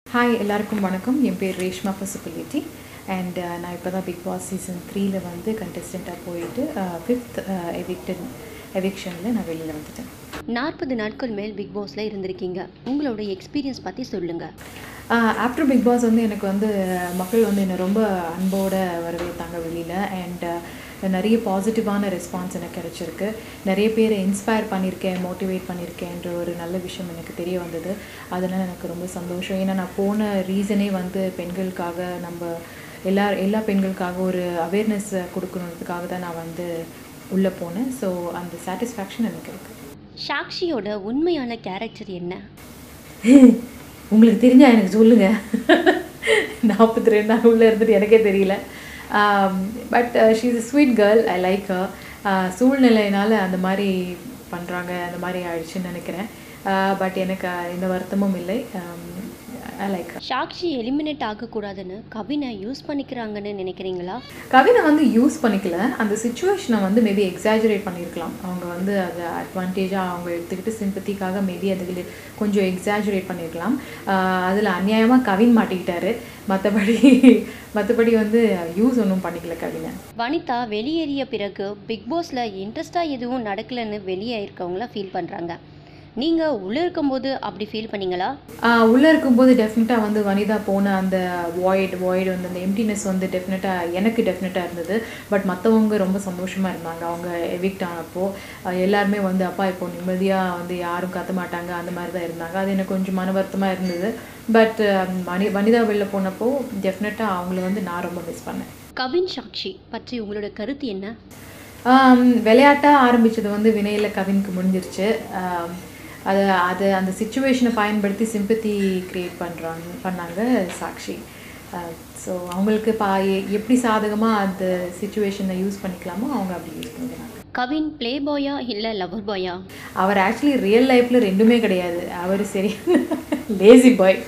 hi எல்லாருக்கும் வணக்கம் என் பேர் ரேஷ்மா பசுபுலிட்டி அண்ட் நான் இப்போ தான் பிக் பாஸ் சீசன் த்ரீல வந்து கண்டஸ்டண்ட்டாக போயிட்டு ஃபிஃப்த் எவிக்டன் எவிக்ஷனில் நான் வெளியில் வந்துட்டேன் நாற்பது நாட்கள் மேல் பிக் பாஸ்ல இருந்திருக்கீங்க உங்களோட எக்ஸ்பீரியன்ஸ் பற்றி சொல்லுங்க ஆஃப்டர் பிக் பாஸ் வந்து எனக்கு வந்து மக்கள் வந்து என்னை ரொம்ப அன்போட வரவேற்றாங்க வெளியில் அண்ட் நிறைய பாசிட்டிவான ரெஸ்பான்ஸ் எனக்கு கிடச்சிருக்கு நிறைய பேரை இன்ஸ்பயர் பண்ணியிருக்கேன் மோட்டிவேட் பண்ணியிருக்கேன்ற ஒரு நல்ல விஷயம் எனக்கு தெரிய வந்தது அதனால் எனக்கு ரொம்ப சந்தோஷம் ஏன்னா நான் போன ரீசனே வந்து பெண்களுக்காக நம்ம எல்லா எல்லா பெண்களுக்காக ஒரு அவேர்னஸ் கொடுக்கணுன்றதுக்காக தான் நான் வந்து உள்ளே போனேன் ஸோ அந்த சாட்டிஸ்ஃபேக்ஷன் எனக்கு இருக்குது சாக்ஷியோட உண்மையான கேரக்டர் என்ன உங்களுக்கு தெரிஞ்சா எனக்கு சொல்லுங்கள் நாற்பத்தி ரெண்டு நாள் உள்ளே இருந்துட்டு எனக்கே தெரியல but she is sweet girl I like சூழ்நிலையினால அந்த மாதிரி பண்ணுறாங்க அந்த மாதிரி ஆயிடுச்சுன்னு நினைக்கிறேன் பட் எனக்கு எந்த வருத்தமும் இல்லை ஐ லைக் சாக்ஷி எலிமினேட் ஆகக்கூடாதுன்னு கவினை யூஸ் பண்ணிக்கிறாங்கன்னு நினைக்கிறீங்களா கவினை வந்து யூஸ் பண்ணிக்கல அந்த சுச்சுவேஷனை வந்து மேபி எக்ஸாஜரேட் பண்ணியிருக்கலாம் அவங்க வந்து அதை அட்வான்டேஜாக அவங்க எடுத்துக்கிட்டு சிம்பத்திக்காக மேபி அதில் கொஞ்சம் எக்ஸாஜரேட் பண்ணியிருக்கலாம் அதில் அநியாயமாக கவின் மாட்டிக்கிட்டாரு மற்றபடி மற்றபடி வந்து யூஸ் ஒன்றும் பண்ணிக்கல கவினை வனிதா வெளியேறிய பிறகு பிக் பாஸ்ல இன்ட்ரெஸ்டாக எதுவும் நடக்கலைன்னு வெளியே இருக்கவங்கள ஃபீல் பண்ணுறாங்க நீங்கள் உள்ளே இருக்கும்போது அப்படி ஃபீல் பண்ணீங்களா உள்ளே இருக்கும்போது டெஃபினட்டாக வந்து வனிதா போன அந்த வாய்ட் வாய்டு வந்து அந்த எம்டினஸ் வந்து டெஃபினட்டாக எனக்கு டெஃபினட்டாக இருந்தது பட் மற்றவங்க ரொம்ப சந்தோஷமாக இருந்தாங்க அவங்க எவிக்ட் ஆனப்போ எல்லாருமே வந்து அப்பா இப்போ நிம்மதியாக வந்து யாரும் கத்த மாட்டாங்க அந்த மாதிரி தான் இருந்தாங்க அது எனக்கு கொஞ்சம் மன வருத்தமாக இருந்தது பட் மனி வனிதா வெளில போனப்போ டெஃபினட்டாக அவங்கள வந்து நான் ரொம்ப மிஸ் பண்ணேன் கவின் சாக்ஷி பற்றி உங்களோட கருத்து என்ன விளையாட்டாக ஆரம்பித்தது வந்து வினையில் கவினுக்கு முடிஞ்சிருச்சு அது அது அந்த சுச்சுவேஷனை பயன்படுத்தி சிம்பத்தி க்ரியேட் பண்ணுறாங்க பண்ணாங்க சாக்ஷி ஸோ அவங்களுக்கு பா எப்படி சாதகமாக அந்த சுச்சுவேஷனை யூஸ் பண்ணிக்கலாமோ அவங்க அப்படி யூஸ் பண்ணிக்கிறாங்க கவின் ப்ளே பாயா இல்லை லவர் பாயா அவர் ஆக்சுவலி ரியல் லைஃப்பில் ரெண்டுமே கிடையாது அவர் சரி லேசி பாய்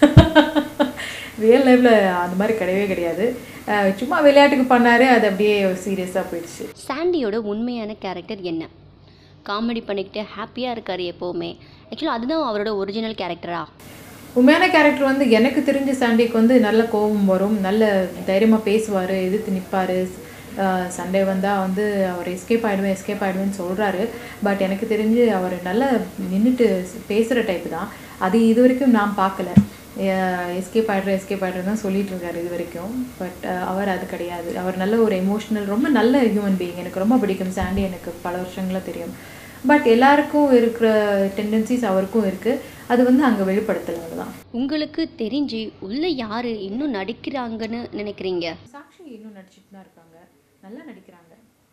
ரியல் லைஃப்பில் அந்த மாதிரி கிடையவே கிடையாது சும்மா விளையாட்டுக்கு பண்ணார் அது அப்படியே சீரியஸாக போயிடுச்சு சாண்டியோட உண்மையான கேரக்டர் என்ன காமெடி பண்ணிக்கிட்டு ஹாப்பியாக இருக்கார் எப்போவுமே ஆக்சுவலாக அதுதான் அவரோட ஒரிஜினல் கேரக்டரா உண்மையான கேரக்டர் வந்து எனக்கு தெரிஞ்ச சாண்டிக்கு வந்து நல்ல கோபம் வரும் நல்ல தைரியமாக பேசுவார் எதிர்த்து நிற்பார் சண்டே வந்தால் வந்து அவர் எஸ்கேப் ஆகிடுவேன் எஸ்கேப் ஆகிடுவேன்னு சொல்கிறாரு பட் எனக்கு தெரிஞ்சு அவர் நல்லா நின்றுட்டு பேசுகிற டைப்பு தான் அது இது வரைக்கும் நான் பார்க்கல எஸ்கேப் ஆகிடுறேன் எஸ்கேப் ஆகிடுறேன் தான் சொல்லிட்டு இருக்காரு இது வரைக்கும் பட் அவர் அது கிடையாது அவர் நல்ல ஒரு எமோஷ்னல் ரொம்ப நல்ல ஹியூமன் பீயிங் எனக்கு ரொம்ப பிடிக்கும் சாண்டி எனக்கு பல வருஷங்களாக தெரியும் பட் எல்லாருக்கும் இருக்கிற டெண்டன்சிஸ் அவருக்கும் இருக்குது அது வந்து அங்கே வெளிப்படுத்தலை அதுதான் உங்களுக்கு தெரிஞ்சு உள்ள யார் இன்னும் நடிக்கிறாங்கன்னு நினைக்கிறீங்க சாக்ஷி இன்னும் நடிச்சிட்டு தான் இருக்காங்க நல்லா நடிக்கிறாங்க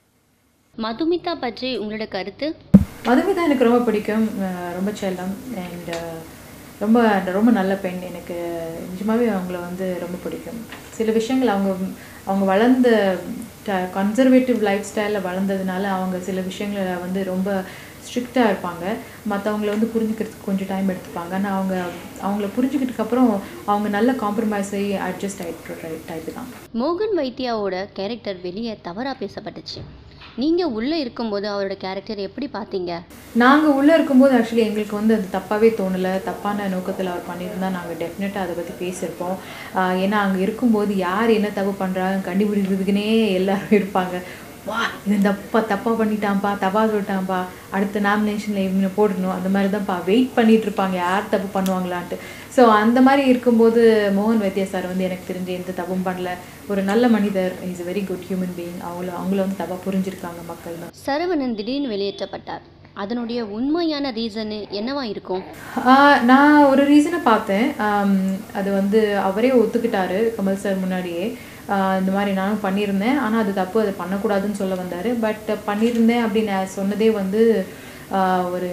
மதுமிதா பற்றி உங்களோட கருத்து மதுமிதா எனக்கு ரொம்ப பிடிக்கும் ரொம்ப செல்லம் அண்ட் ரொம்ப ரொம்ப நல்ல பெண் எனக்கு நிஜமாகவே அவங்கள வந்து ரொம்ப பிடிக்கும் சில விஷயங்கள் அவங்க அவங்க வளர்ந்த கன்சர்வேட்டிவ் லைஃப் ஸ்டைலில் வளர்ந்ததுனால அவங்க சில விஷயங்களை வந்து ரொம்ப ஸ்ட்ரிக்டாக இருப்பாங்க மற்றவங்கள வந்து புரிஞ்சுக்கிறதுக்கு கொஞ்சம் டைம் எடுத்துப்பாங்க ஆனால் அவங்க அவங்கள புரிஞ்சுக்கிட்டதுக்கப்புறம் அவங்க நல்ல காம்ப்ரமைஸ் ஆகி அட்ஜஸ்ட் ஆகிட்டு டைப்பு தான் மோகன் வைத்தியாவோட கேரக்டர் வெளியே தவறாக பேசப்பட்டுச்சு நீங்கள் உள்ளே இருக்கும்போது அவரோட கேரக்டர் எப்படி பார்த்தீங்க நாங்கள் உள்ளே இருக்கும்போது ஆக்சுவலி எங்களுக்கு வந்து அது தப்பாகவே தோணலை தப்பான நோக்கத்தில் அவர் பண்ணியிருந்தால் நாங்கள் டெஃபினட்டாக அதை பற்றி பேசியிருப்போம் ஏன்னா அங்கே இருக்கும்போது யார் என்ன தப்பு பண்ணுறாங்க கண்டுபிடிக்கிறதுக்குனே எல்லாரும் இருப்பாங்க வா இவன் தப்பா தப்பாக பண்ணிட்டான்ப்பா தப்பாக சொல்லிட்டான்ப்பா அடுத்த நாமினேஷனில் இவங்க போடணும் அந்த மாதிரி தான்ப்பா வெயிட் பண்ணிட்டு இருப்பாங்க யார் தப்பு பண்ணுவாங்களான்ட்டு ஸோ அந்த மாதிரி இருக்கும்போது மோகன் வைத்தியா சார் வந்து எனக்கு தெரிஞ்சு எந்த தப்பும் பண்ணல ஒரு நல்ல மனிதர் is a very good human being அவங்கள அவங்கள வந்து தப்பாக புரிஞ்சிருக்காங்க மக்கள் தான் சரவணன் திடீர்னு வெளியேற்றப்பட்டார் அதனுடைய உண்மையான ரீசனு என்னவா இருக்கும் நான் ஒரு ரீசனை பார்த்தேன் அது வந்து அவரே ஒத்துக்கிட்டாரு கமல் சார் முன்னாடியே இந்த மாதிரி நானும் பண்ணியிருந்தேன் ஆனால் அது தப்பு அதை பண்ணக்கூடாதுன்னு சொல்ல வந்தார் பட் பண்ணியிருந்தேன் அப்படின்னு சொன்னதே வந்து ஒரு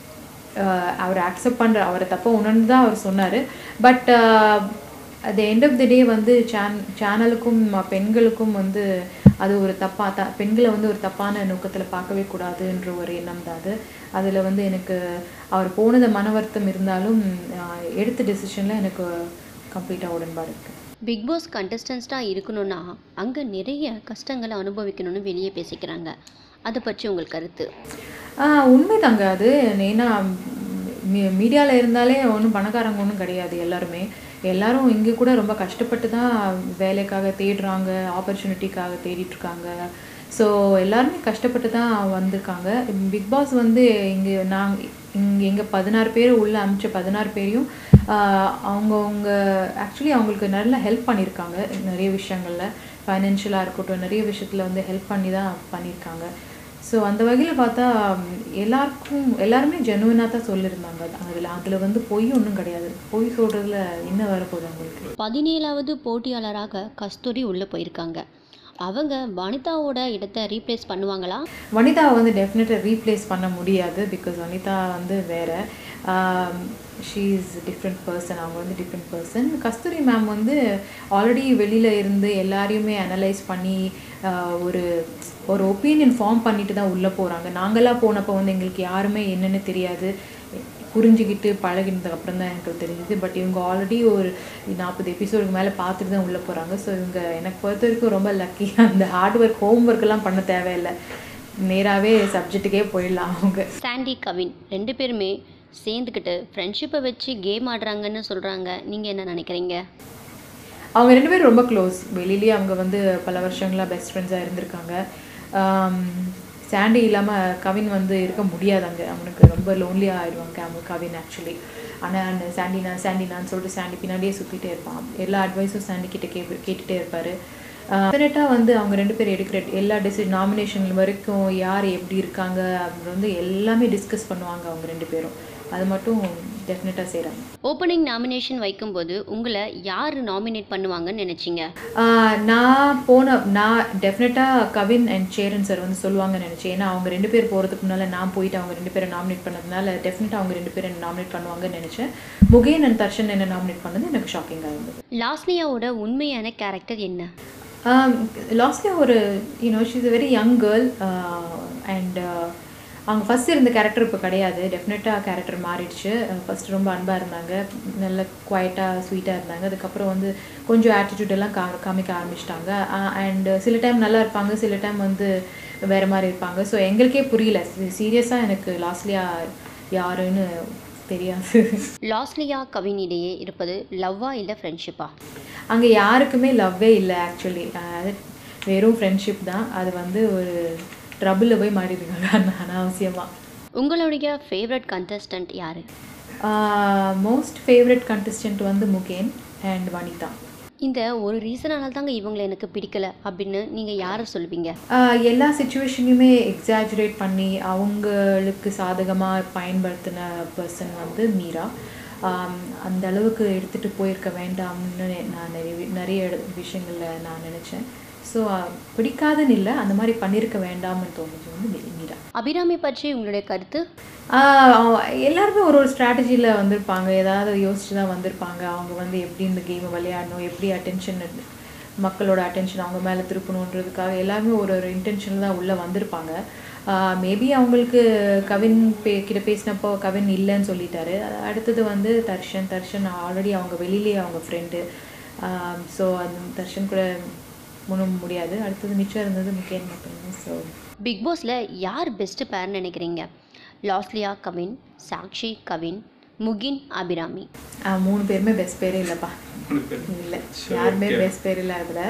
அவர் அக்செப்ட் பண்ணுற அவரை தப்பாக உணர்ந்து தான் அவர் சொன்னார் but at end of the day வந்து சேன் சேனலுக்கும் பெண்களுக்கும் வந்து அது ஒரு தப்பாக த பெண்களை வந்து ஒரு தப்பான நோக்கத்தில் பார்க்கவே கூடாதுன்ற ஒரு எண்ணம் தான் அது அதில் வந்து எனக்கு அவர் போனது மன வருத்தம் இருந்தாலும் எடுத்த டெசிஷனில் எனக்கு கம்ப்ளீட்டாக உடன்பாடு இருக்குது பிக் பாஸ் கண்டஸ்டன்ஸ்டாக இருக்கணும்னா அங்கே நிறைய கஷ்டங்களை அனுபவிக்கணும்னு வெளியே பேசிக்கிறாங்க அதை பற்றி உங்கள் கருத்து உண்மைதாங்க அது ஏன்னா மீ மீடியாவில் இருந்தாலே ஒன்றும் பணக்காரங்க ஒன்றும் கிடையாது எல்லாருமே எல்லாரும் இங்கே கூட ரொம்ப கஷ்டப்பட்டு தான் வேலைக்காக தேடுறாங்க ஆப்பர்ச்சுனிட்டிக்காக தேடிட்டு இருக்காங்க ஸோ எல்லாருமே கஷ்டப்பட்டு தான் வந்திருக்காங்க பிக் பாஸ் வந்து இங்கே நாங்கள் இங்கே எங்கள் பதினாறு பேர் உள்ள அமிச்ச பதினாறு பேரையும் ஆஹ் அவங்கவங்க ஆக்சுவலி அவங்களுக்கு நல்ல ஹெல்ப் பண்ணியிருக்காங்க நிறைய விஷயங்களில் ஃபைனான்ஷியலாக இருக்கட்டும் நிறைய விஷயத்தில் வந்து ஹெல்ப் பண்ணி தான் பண்ணியிருக்காங்க ஸோ அந்த வகையில் பார்த்தா ம், எல்லாருக்கும் எல்லாருமே ஜெனுவினாக தான் சொல்லியிருந்தாங்க அதில் அதில் வந்து பொய் ஒன்றும் கிடையாது பொய் சொல்கிறதுல என்ன வரப்போகுது அவங்களுக்கு பதினேழாவது போட்டியாளராக கஸ்தூரி உள்ளே போயிருக்காங்க அவங்க வனிதாவோட இடத்த ரீப்ளேஸ் பண்ணுவாங்களா வனிதாவை வந்து டெஃபினட்டாக ரீப்ளேஸ் பண்ண முடியாது பிகாஸ் வனிதா வந்து வேற ஷீ இஸ் டிஃப்ரெண்ட் பர்சன் அவங்க வந்து டிஃப்ரெண்ட் பர்சன் கஸ்தூரி மேம் வந்து ஆல்ரெடி வெளியில் இருந்து எல்லாரையுமே அனலைஸ் பண்ணி ஆஹ், ஒரு ஒரு ஒப்பீனியன் ஃபார்ம் பண்ணிட்டு தான் உள்ளே போகிறாங்க நாங்களாம் போனப்போ வந்து எங்களுக்கு யாருமே என்னென்னு தெரியாது புரிஞ்சுக்கிட்டு பழகினதுக்கு அப்புறம் தான் எனக்கு தெரிஞ்சுது பட் இவங்க ஆல்ரெடி ஒரு நாற்பது எபிசோடுக்கு மேலே பார்த்துட்டு தான் உள்ளே போகிறாங்க ஸோ இவங்க எனக்கு பொறுத்த வரைக்கும் ரொம்ப லக்கி அந்த ஹார்ட் ஒர்க் ஹோம் ஒர்க்கெல்லாம் பண்ண தேவையில்லை நேராகவே சப்ஜெக்ட்டுக்கே போயிடலாம் அவங்க சாண்டி கவின் ரெண்டு பேருமே சேர்ந்துக்கிட்டு ஃப்ரெண்ட்ஷிப்பை வச்சு கேம் ஆடுறாங்கன்னு சொல்கிறாங்க நீங்கள் என்ன நினைக்கிறீங்க அவங்க ரெண்டு பேரும் ரொம்ப க்ளோஸ் வெளியிலேயே அவங்க வந்து பல வருஷங்களாக பெஸ்ட் ஃப்ரெண்ட்ஸாக இருந்திருக்காங்க ஆம், சாண்டி இல்லாமல் கவின் வந்து இருக்க முடியாது அங்கே அவனுக்கு ரொம்ப லோன்லியாக ஆயிடுவாங்க அவங்க கவின் ஆக்சுவலி ஆனால் சாண்டினா சாண்டினான்னு சொல்லிட்டு சாண்டி பின்னாடியே சுற்றிட்டே இருப்பான் எல்லா அட்வைஸும் சாண்டி கிட்ட கே கேட்டுகிட்டே இருப்பார் டெஃபினட்டாக வந்து அவங்க ரெண்டு பேர் எடுக்கிற எல்லா டிசி நாமினேஷன் வரைக்கும் யார் எப்படி இருக்காங்க அப்படின்னு வந்து எல்லாமே டிஸ்கஸ் பண்ணுவாங்க அவங்க ரெண்டு பேரும் அது மட்டும் டெஃபினட்டாக செய்கிறாங்க ஓப்பனிங் நாமினேஷன் வைக்கும்போது உங்களை யார் நாமினேட் பண்ணுவாங்கன்னு நினச்சிங்க ஆஹ் நான் போன நான் டெஃபினட்டாக கவின் அண்ட் சேரன் சார் வந்து சொல்லுவாங்கன்னு நினச்சேன் ஏன்னா அவங்க ரெண்டு பேர் போகிறதுக்கு முன்னால் நான் போயிட்டு அவங்க ரெண்டு பேரை நாமினேட் பண்ணதுனால டெஃபினட்டாக அவங்க ரெண்டு பேரை நாமினேட் பண்ணுவாங்கன்னு நினச்சேன் முகேன் அண்ட் தர்ஷன் என்ன நாமினேட் பண்ணது எனக்கு ஷாக்கிங்காக இருந்தது லாஸ்லியாவோட உண்மையான கேரக்டர் என்ன லாஸ்ட்ல ஒரு you know she's very young girl and அவங்க ஃபஸ்ட் இருந்த கேரக்டர் இப்போ கிடையாது டெஃபினட்டாக கேரக்டர் மாறிடுச்சு ஃபஸ்ட் ரொம்ப அன்பாக இருந்தாங்க நல்ல குவைட்டாக ஸ்வீட்டாக இருந்தாங்க அதுக்கப்புறம் வந்து கொஞ்சம் ஆட்டிடியூட் எல்லாம் கா காமிக்க ஆரம்பிச்சிட்டாங்க அண்ட் சில டைம் நல்லா இருப்பாங்க சில டைம் வந்து வேறு மாதிரி இருப்பாங்க ஸோ எங்களுக்கே புரியல சீரியஸாக எனக்கு லாஸ்ட்லியா யாருன்னு தெரியாது லாஸ்லியா கவின் இடையே இருப்பது லவ்வா இல்லை ஃப்ரெண்ட்ஷிப்பா அங்கே யாருக்குமே லவ்வே இல்லை ஆக்சுவலி வெறும் ஃப்ரெண்ட்ஷிப் தான் அது வந்து ஒரு ட்ரபிளில் போய் மாறிடுறாங்க அனாவசியமாக உங்களுடைய ஃபேவரட் கண்டஸ்டன்ட் யார் மோஸ்ட் ஃபேவரட் கண்டஸ்டன்ட் வந்து முகேன் அண்ட் வனிதா இந்த ஒரு ரீசனால தாங்க இவங்களை எனக்கு பிடிக்கல அப்படின்னு நீங்கள் யாரை சொல்லுவீங்க ஆஹ் எல்லா சுச்சுவேஷனையுமே எக்ஸாஜுரேட் பண்ணி அவங்களுக்கு சாதகமாக பயன்படுத்தின பர்சன் வந்து மீரா ஆம், அந்த அளவுக்கு எடுத்துகிட்டு போயிருக்க வேண்டாம்னு நான் நிறைய வி- நிறைய இட- விஷயங்கள்ல நான் நினச்சேன் ஸோ பிடிக்காதுன்னு இல்லை அந்த மாதிரி பண்ணியிருக்க வேண்டாம்னு தோணுது வந்து மீ- மீரா அபிராமி பற்றி உங்களுடைய கருத்து ஆஹ் அவ- எல்லாருமே ஒரு ஒரு ஸ்ட்ராட்டஜியில் வந்திருப்பாங்க ஏதாவது யோசிச்சு தான் வந்திருப்பாங்க அவங்க வந்து எப்படி இந்த கேமை விளையாடணும் எப்படி அட்டென்ஷன் மக்களோட அட்டென்ஷன் அவங்க மேலே திருப்பணுன்றதுக்காக எல்லாருமே ஒரு ஒரு இன்டென்ஷனில் தான் உள்ளே வந்திருப்பாங்க மேபி அவங்களுக்கு கவின் பே கிட்ட பேசினப்போ கவின் இல்லைன்னு சொல்லிட்டாரு அடுத்தது வந்து தர்ஷன் தர்ஷன் ஆல்ரெடி அவங்க வெளியிலேயே அவங்க ஃப்ரெண்டு ஸோ அந்த தர்ஷன் கூட ஒன்றும் முடியாது அடுத்தது மிச்சம் இருந்தது முக்கியம் மட்டும்தான் ஸோ பிக் பாஸில் யார் பெஸ்ட் பேர்னு நினைக்கிறீங்க லாஸ்லியா கவின் சாக்ஷி கவின் முகின் அபிராமி ஆ, மூணு பேருமே பெஸ்ட் பேரே இல்லைப்பா இல்லை யாருமே பெஸ்ட் பேர் இல்லை அதில்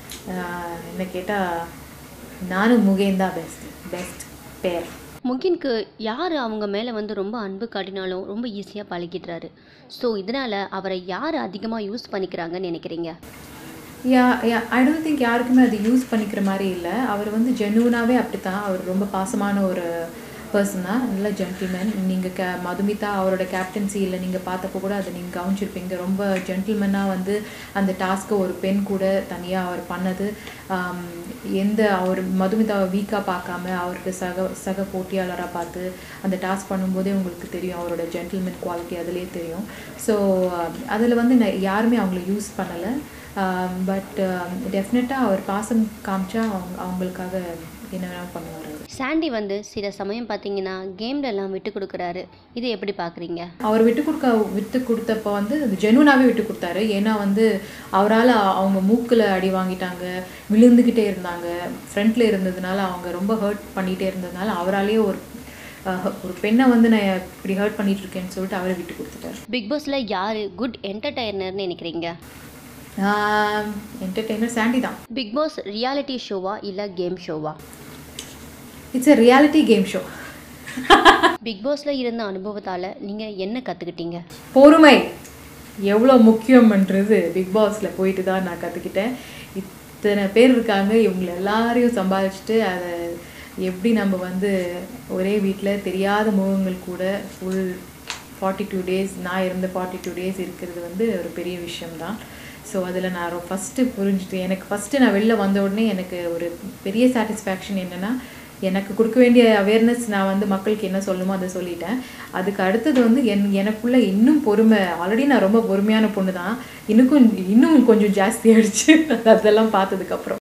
என்ன கேட்டால் நானும் முகேன் தான் பெஸ்ட் பெஸ்ட் பேர் முகின்க்கு யார் அவங்க மேலே வந்து ரொம்ப அன்பு காட்டினாலும் ரொம்ப ஈஸியாக பழகிடுறாரு ஸோ இதனால் அவரை யார் அதிகமாக யூஸ் பண்ணிக்கிறாங்கன்னு நினைக்கிறீங்க யா யா ஐ டோன்ட் திங்க் யாருக்குமே அது யூஸ் பண்ணிக்கிற மாதிரி இல்லை அவர் வந்து ஜென்யூனாகவே அப்படி தான் அவர் ரொம்ப பாசமான ஒரு பர்சன் தான் நல்ல ஜென்டில்மேன் நீங்கள் கே மதுமிதா அவரோட கேப்டன்சியில் நீங்கள் பார்த்தப்போ கூட அதை நீங்கள் கவனிச்சிருப்பீங்க ரொம்ப ஜென்டில்மேனாக வந்து அந்த டாஸ்க்கை ஒரு பெண் கூட தனியாக அவர் பண்ணது ஆம், எந்த அவர் மதுமிதாவை வீக்காக பார்க்காம அவருக்கு சக சக போட்டியாளராக பார்த்து அந்த டாஸ்க் பண்ணும்போதே உங்களுக்கு தெரியும் அவரோட ஜென்டில்மேன் குவாலிட்டி அதிலே தெரியும் ஸோ அதில் வந்து ந- யாருமே அவங்கள யூஸ் பண்ணலை பட் டெஃபினட்டாக அவர் பாசம் காமிச்சா அவங்க அவங்களுக்காக என்ன வேணாலும் பண்ணுவார் அவர் சாண்டி வந்து சில சமயம் பார்த்தீங்கன்னா கேம்ல எல்லாம் விட்டு கொடுக்குறாரு இதை எப்படி பார்க்குறீங்க அவர் விட்டு கொடுக்க விட்டு கொடுத்தப்போ வந்து அது ஜெனுவனாகவே விட்டு கொடுத்தாரு ஏன்னா வந்து அவரால் அவங்க மூக்கில் அடி வாங்கிட்டாங்க விழுந்துக்கிட்டே இருந்தாங்க ஃப்ரண்ட்டில் இருந்ததுனால அவங்க ரொம்ப ஹர்ட் பண்ணிகிட்டே இருந்ததுனால அவராலேயே ஒரு அஹ், ஒரு பெண்ணை வந்து நான் இப்படி ஹர்ட் பண்ணிட்டு இருக்கேன்னு சொல்லிட்டு அவரை விட்டு கொடுத்துட்டார் பிக் பாஸில் யார் குட் என்டர்டைனர்னு நினைக்கிறீங்க என்டர்டெய்னர் சாண்டி தான் பிக் பாஸ் ரியாலிட்டி ஷோவா இல்லை கேம் ஷோவா it's a reality game show big பாஸில் இருந்த அனுபவத்தால் நீங்கள் என்ன கற்றுக்கிட்டீங்க பொறுமை எவ்வளோ முக்கியம்ன்றது பிக் பாஸில் போயிட்டு தான் நான் கற்றுக்கிட்டேன் இத்தனை பேர் இருக்காங்க இவங்களை எல்லாரையும் சம்பாதிச்சுட்டு அதை எப்படி நம்ம வந்து ஒரே வீட்டில் தெரியாத முகங்கள் கூட ஃபுல் ஃபார்ட்டி டூ டேஸ் நான் இருந்த ஃபார்ட்டி டூ டேஸ் இருக்கிறது வந்து ஒரு பெரிய விஷயம்தான் ஸோ அதில் நான் ஃபஸ்ட்டு புரிஞ்சுட்டு எனக்கு ஃபஸ்ட்டு நான் வெளில வந்த உடனே எனக்கு ஒரு பெரிய சாட்டிஸ்ஃபேக்ஷன் என்னென்னா எனக்கு கொடுக்க வேண்டிய அவேர்னஸ் நான் வந்து மக்களுக்கு என்ன சொல்லணுமோ அதை சொல்லிட்டேன் அதுக்கு அடுத்தது வந்து என் எனக்குள்ள இன்னும் பொறுமை ஆல்ரெடி நான் ரொம்ப பொறுமையான பொண்ணு தான் இன்னும் இன்னும் கொஞ்சம் ஜாஸ்தி ஆயிடுச்சு அதெல்லாம் பார்த்ததுக்கப்புறம்